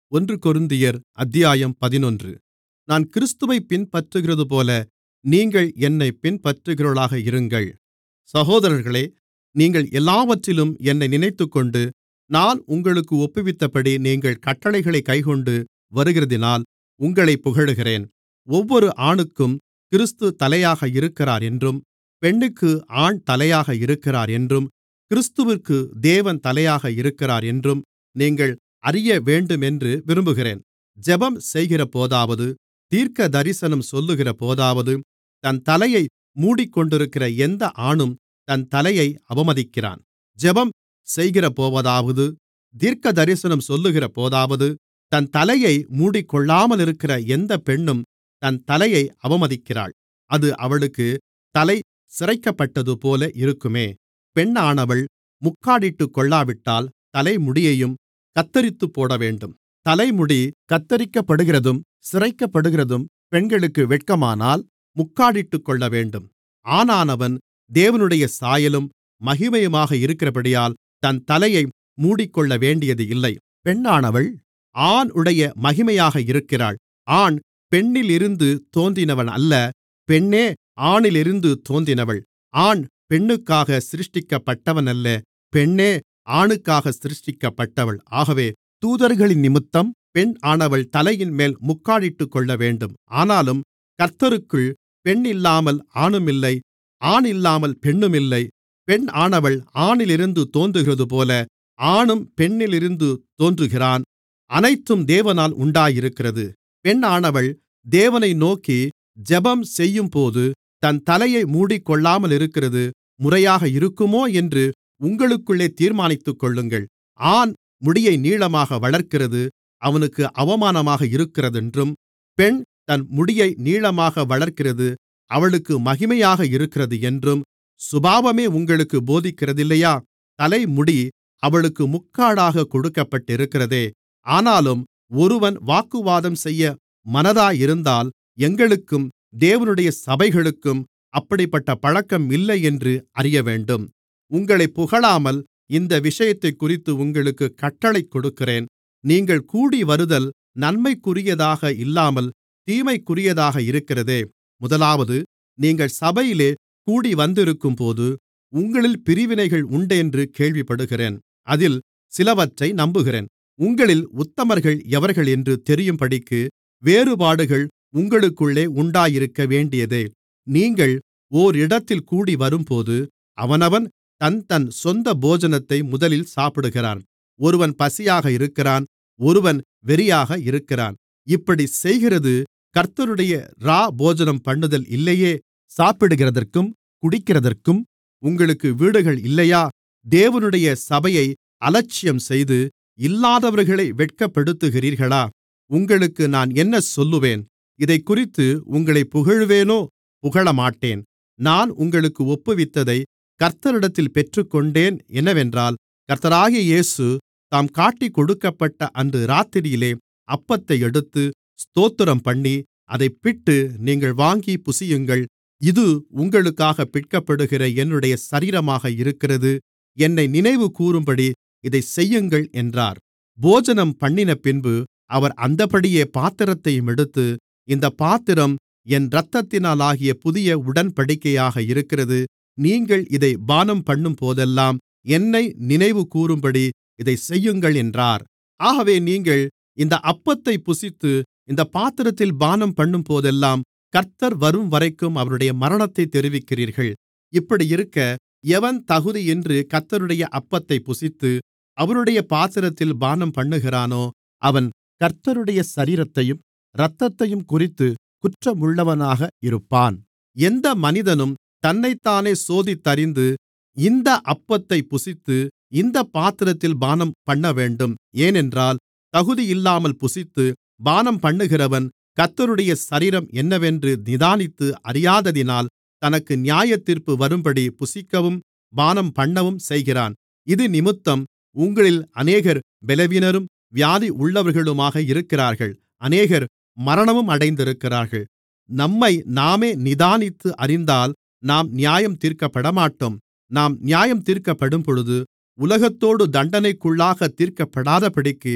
ஒன்று கொரிந்தியர் அத்தியாயம் பதினொன்று நான் கிறிஸ்துவைப் பின்பற்றுகிறதுபோல நீங்கள் என்னைப் பின்பற்றுகிறவர்களாக இருங்கள் சகோதரர்களே நீங்கள் எல்லாவற்றிலும் என்னை நினைத்துக்கொண்டு நான் உங்களுக்கு ஒப்புவித்தபடி நீங்கள் கட்டளைகளைக் கைக்கொண்டு வருகிறதினால் உங்களைப் புகழுகிறேன் ஒவ்வொரு ஆணுக்கும் கிறிஸ்து தலையாக இருக்கிறார் என்றும் பெண்ணுக்கு ஆண் தலையாக இருக்கிறார் என்றும் கிறிஸ்துவிற்கு தேவன் தலையாக இருக்கிறார் என்றும் நீங்கள் அறியவேண்டுமென்று விரும்புகிறேன் ஜெபம் செய்கிறபோதாவது தீர்க்கதரிசனம் சொல்லுகிறபோதாவது தன் தலையை மூடிக்கொண்டிருக்கிற எந்த ஆணும் தன் தலையை அவமதிக்கிறான் ஜெபம் செய்கிறபோதாவது தீர்க்கதரிசனம் சொல்லுகிறபோதாவது தன் தலையை மூடிக்கொள்ளாமலிருக்கிற எந்தப் பெண்ணும் தன் தலையை அவமதிக்கிறாள் அது அவளுக்குத் தலை சிரைக்கப்பட்டதுபோல இருக்குமே பெண்ணானவள் முக்காடிட்டுக்கொள்ளாவிட்டால் தலைமுடியையும் கத்தரித்துப்போடவேண்டும் தலைமுடி கத்தரிக்கப்படுகிறதும் சிரைக்கப்படுகிறதும் பெண்களுக்கு வெட்கமானால் முக்காடிட்டுக்கொள்ளவேண்டும் ஆணானவன் தேவனுடைய சாயலும் மகிமையுமாக இருக்கிறபடியால் தன் தலையை மூடிக்கொள்ளவேண்டியது இல்லை பெண்ணானவள் ஆணுடைய மகிமையாக இருக்கிறாள் ஆண் பெண்ணிலிருந்து தோன்றினவன் அல்ல பெண்ணே ஆணிலிருந்து தோன்றினவள் ஆண் பெண்ணுக்காக சிருஷ்டிக்கப்பட்டவனல்ல பெண்ணே ஆணுக்காக சிருஷ்டிக்கப்பட்டவள் ஆகவே தூதர்களினிமித்தம் பெண் ஆனவள் தலையின்மேல் முக்காடிட்டுக்கொள்ளவேண்டும் ஆனாலும் கர்த்தருக்குள் பெண் இல்லாமல் ஆணுமில்லை ஆண் இல்லாமல் பெண்ணுமில்லை பெண் ஆனவள் ஆணிலிருந்து தோன்றுகிறதுபோல ஆணும் பெண்ணிலிருந்து தோன்றுகிறான் அனைத்தும் தேவனால் உண்டாயிருக்கிறது பெண்ணானவள் தேவனை நோக்கி ஜெபம் செய்யும்போது தன் தலையை மூடிக்கொள்ளாமலிருக்கிறது முறையாக இருக்குமோ என்று உங்களுக்குள்ளே தீர்மானித்துக்கொள்ளுங்கள் ஆண் முடியை நீளமாக வளர்க்கிறது அவனுக்கு அவமானமாக இருக்கிறதென்றும் பெண் தன் முடியை நீளமாக வளர்க்கிறது அவளுக்கு மகிமையாக இருக்கிறது என்றும் சுபாவமே உங்களுக்கு போதிக்கிறதில்லையா தலைமுடி அவளுக்கு முக்காடாக கொடுக்கப்பட்டிருக்கிறதே ஆனாலும் ஒருவன் வாக்குவாதம் செய்ய மனதாயிருந்தால் எங்களுக்கும் தேவனுடைய சபைகளுக்கும் அப்படிப்பட்ட பழக்கம் இல்லை என்று அறியவேண்டும் உங்களைப் புகழாமல் இந்த விஷயத்தைக்குறித்து உங்களுக்கு கட்டளை கொடுக்கிறேன் நீங்கள் கூடிவருதல் நன்மைக்குரியதாக இல்லாமல் தீமைக்குரியதாக இருக்கிறதே முதலாவது நீங்கள் சபையிலே கூடிவந்திருக்கும்போது உங்களில் பிரிவினைகள் உண்டென்று கேள்விப்படுகிறேன் அதில் சிலவற்றை நம்புகிறேன் உங்களில் உத்தமர்கள் எவர்கள் என்று தெரியும்படிக்கு வேறுபாடுகள் உங்களுக்குள்ளே உண்டாயிருக்க வேண்டியதே நீங்கள் ஓரிடத்தில் கூடிவரும்போது அவனவன் தன் தன் சொந்த போஜனத்தை முதலில் சாப்பிடுகிறான் ஒருவன் பசியாக இருக்கிறான் ஒருவன் வெறியாக இருக்கிறான் இப்படிச் செய்கிறது கர்த்தருடைய இரா போஜனம் பண்ணுதல் இல்லையே சாப்பிடுகிறதற்கும் குடிக்கிறதற்கும் உங்களுக்கு வீடுகள் இல்லையா தேவனுடைய சபையை அலட்சியம் செய்து இல்லாதவர்களை வெட்கப்படுத்துகிறீர்களா உங்களுக்கு நான் என்ன சொல்லுவேன் இதைக்குறித்து உங்களைப் புகழ்வேனோ புகழமாட்டேன் நான் உங்களுக்கு ஒப்புவித்ததை கர்த்தரிடத்தில் பெற்றுக்கொண்டேன் என்னவென்றால் கர்த்தராகிய இயேசு தாம் காட்டிக் கொடுக்கப்பட்ட அன்று இராத்திரியிலே அப்பத்தை எடுத்து ஸ்தோத்திரம்பண்ணி அதைப் பிட்டு நீங்கள் வாங்கி புசியுங்கள் இது உங்களுக்காகப் பிற்கப்படுகிற என்னுடைய சரீரமாக இருக்கிறது என்னை நினைவுகூரும்படி இதைச் செய்யுங்கள் என்றார் போஜனம் பண்ணினபின்பு அவர் அந்தப்படியே பாத்திரத்தையும் எடுத்து இந்தப் பாத்திரம் என் இரத்தத்தினாலாகிய புதிய உடன்படிக்கையாக இருக்கிறது நீங்கள் இதை பானம்பண்ணும்போதெல்லாம் என்னை நினைவுகூரும்படி இதைச் செய்யுங்கள் என்றார் ஆகவே நீங்கள் இந்த அப்பத்தைப் புசித்து இந்தப் பாத்திரத்தில் பானம்பண்ணும்போதெல்லாம் கர்த்தர் வரும்வரைக்கும் அவருடைய மரணத்தைத் தெரிவிக்கிறீர்கள் இப்படியிருக்க எவன் தகுதியின்றி கர்த்தருடைய அப்பத்தைப் புசித்து அவருடைய பாத்திரத்தில் பானம்பண்ணுகிறானோ அவன் கர்த்தருடைய சரீரத்தையும் இரத்தத்தையும் குறித்து குற்றமுள்ளவனாக இருப்பான் எந்த மனிதனும் தன்னைத்தானே சோதித்தறிந்து இந்த அப்பத்தைப் புசித்து இந்தப் பாத்திரத்தில் பானம் பண்ணவேண்டும் ஏனென்றால் தகுதியில்லாமல் புசித்து பானம்பண்ணுகிறவன் கர்த்தருடைய சரீரம் என்னவென்று நிதானித்து அறியாததினால் தனக்கு நியாயத்தீர்ப்பு வரும்படி புசிக்கவும் பானம்பண்ணவும் செய்கிறான் இதினிமித்தம் உங்களில் அநேகர் பலவீனரும் வியாதி உள்ளவர்களுமாக இருக்கிறார்கள் அநேகர் மரணமும் அடைந்திருக்கிறார்கள் நம்மை நாமே நிதானித்து அறிந்தால் நாம் நியாயம் தீர்க்கப்படமாட்டோம் நாம் நியாயம் தீர்க்கப்படும்பொழுது உலகத்தோடு தண்டனைக்குள்ளாகத் தீர்க்கப்படாதபடிக்கு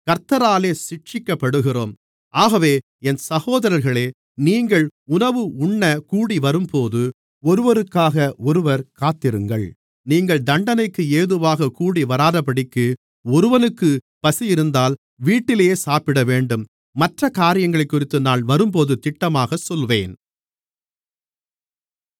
கர்த்தராலே சிட்சிக்கப்படுகிறோம் ஆகவே என் சகோதரர்களே நீங்கள் உணவு உண்ணக் கூடிவரும்போது ஒருவருக்காக ஒருவர் காத்திருங்கள் நீங்கள் தண்டனைக்கு ஏதுவாகக் கூடிவராதபடிக்கு ஒருவனுக்குப் பசியிருந்தால் வீட்டிலேயே சாப்பிடவேண்டும் மற்றக் காரியங்களைக்குறித்து நான் வரும்போது திட்டமாகச் சொல்லுவேன்